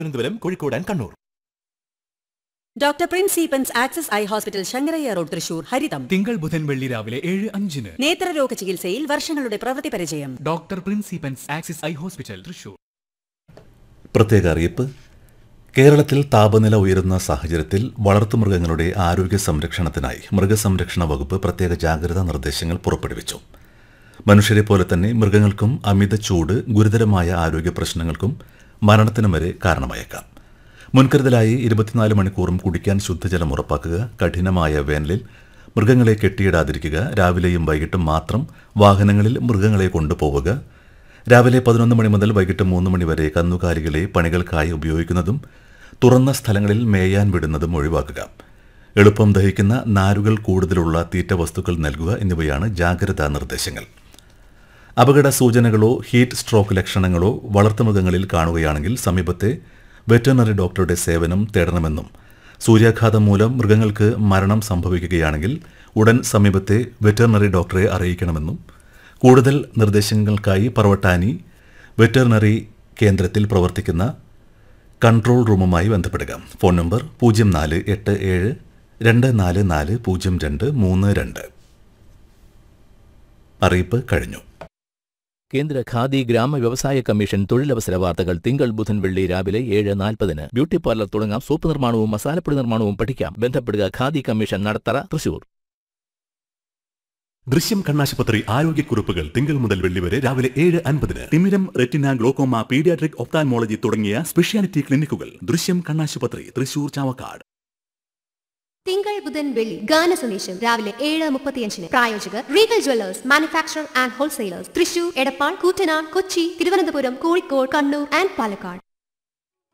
Thiruvananthapuram Kozhikode and Kannur doctor Prince സീപ്പൻസ് access eye hospital Sankarayya road Thrissur ഹരിതം തിങ്കൾ ബുധൻ വെള്ളി രാവിലെ ഏഴ് അഞ്ചിന് നേത്രരോഗ ചികിത്സയിൽ വർഷങ്ങളുടെ പ്രവൃത്തി പരിചയം ഡോക്ടർ പ്രിൻസിപ്പൻസ് ആക്സിസ് ഐ ഹോസ്പിറ്റൽ തൃശൂർ പ്രത്യേക അറിയിപ്പ് കേരളത്തിൽ താപനില ഉയരുന്ന സാഹചര്യത്തിൽ വളർത്തുമൃഗങ്ങളുടെ ആരോഗ്യ സംരക്ഷണത്തിനായി മൃഗസംരക്ഷണ വകുപ്പ് പ്രത്യേക ജാഗ്രതാ നിർദ്ദേശങ്ങൾ പുറപ്പെടുവിച്ചു മനുഷ്യരെ പോലെ തന്നെ മൃഗങ്ങൾക്കും അമിത ചൂട് ഗുരുതരമായ ആരോഗ്യ പ്രശ്നങ്ങൾക്കും മരണത്തിനും വരെ കാരണമായേക്കാം മുൻകരുതലായി ഇരുപത്തിനാല് മണിക്കൂറും കുടിക്കാൻ ശുദ്ധജലം ഉറപ്പാക്കുക കഠിനമായ വേനലിൽ മൃഗങ്ങളെ കെട്ടിയിടാതിരിക്കുക രാവിലെയും വൈകിട്ടും മാത്രം വാഹനങ്ങളിൽ മൃഗങ്ങളെ കൊണ്ടുപോവുക രാവിലെ പതിനൊന്ന് മണി മുതൽ വൈകിട്ട് മൂന്ന് മണി വരെ കന്നുകാലികളെ പണികൾക്കായി ഉപയോഗിക്കുന്നതും തുറന്ന സ്ഥലങ്ങളിൽ മേയാൻ വിടുന്നതും ഒഴിവാക്കുക എളുപ്പം ദഹിക്കുന്ന നാരുകൾ കൂടുതലുള്ള തീറ്റ വസ്തുക്കൾ നൽകുക എന്നിവയാണ് ജാഗ്രതാ നിർദ്ദേശങ്ങൾ അപകട സൂചനകളോ ഹീറ്റ് സ്ട്രോക്ക് ലക്ഷണങ്ങളോ വളർത്തുമൃഗങ്ങളിൽ കാണുകയാണെങ്കിൽ സമീപത്തെ വെറ്ററിനറി ഡോക്ടറുടെ സേവനം തേടണമെന്നും സൂര്യാഘാതം മൂലം മൃഗങ്ങൾക്ക് മരണം സംഭവിക്കുകയാണെങ്കിൽ ഉടൻ സമീപത്തെ വെറ്ററിനറി ഡോക്ടറെ അറിയിക്കണമെന്നും കൂടുതൽ നിർദ്ദേശങ്ങൾക്കായി പറവട്ടാനി വെറ്ററിനറി കേന്ദ്രത്തിൽ പ്രവർത്തിക്കുന്ന കൺട്രോൾ റൂമുമായി ബന്ധപ്പെടുക ഫോൺ നമ്പർ പൂജ്യം നാല് എട്ട് ഏഴ് രണ്ട് നാല് നാല് പൂജ്യം രണ്ട് മൂന്ന് രണ്ട് അറിയിപ്പ് കഴിഞ്ഞു കേന്ദ്ര ഖാദി ഗ്രാമ വ്യവസായ കമ്മീഷൻ തൊഴിലവസര വാർത്തകൾ തിങ്കൾ ബുധൻ വെള്ളി രാവിലെ ഏഴ് നാൽപ്പതിന് ബ്യൂട്ടി പാർലർ തുടങ്ങാം സോപ്പ് നിർമ്മാണവും മസാലപ്പൊടി നിർമ്മാണവും പഠിക്കാം ബന്ധപ്പെടുക ഖാദി കമ്മീഷൻ നടത്തറ തൃശൂർ ദൃശ്യം കണ്ണാശുപത്രി ആരോഗ്യക്കുറിപ്പുകൾ തിങ്കൾ മുതൽ വെള്ളി വരെ രാവിലെ ഏഴ് അൻപതിന് തിമിരം റെറ്റിന ഗ്ലോക്കോമ പീഡിയാട്രിക് ഒപ്താൻമോളജി തുടങ്ങിയ സ്പെഷ്യാലിറ്റി ക്ലിനിക്കുകൾ ദൃശ്യം കണ്ണാശുപത്രി തൃശൂർ ചാവക്കാട് തിങ്കൾ ബുധൻ വെള്ളി ഗാന സന്ദേശം രാവിലെ ഏഴ് മുപ്പത്തിയഞ്ചിന് പ്രായോജകർ Regal jewellers manufacture and wholesalers Thrissur Edappal Koottanad Kochi Thiruvananthapuram Kozhikode Kannur and Palakkad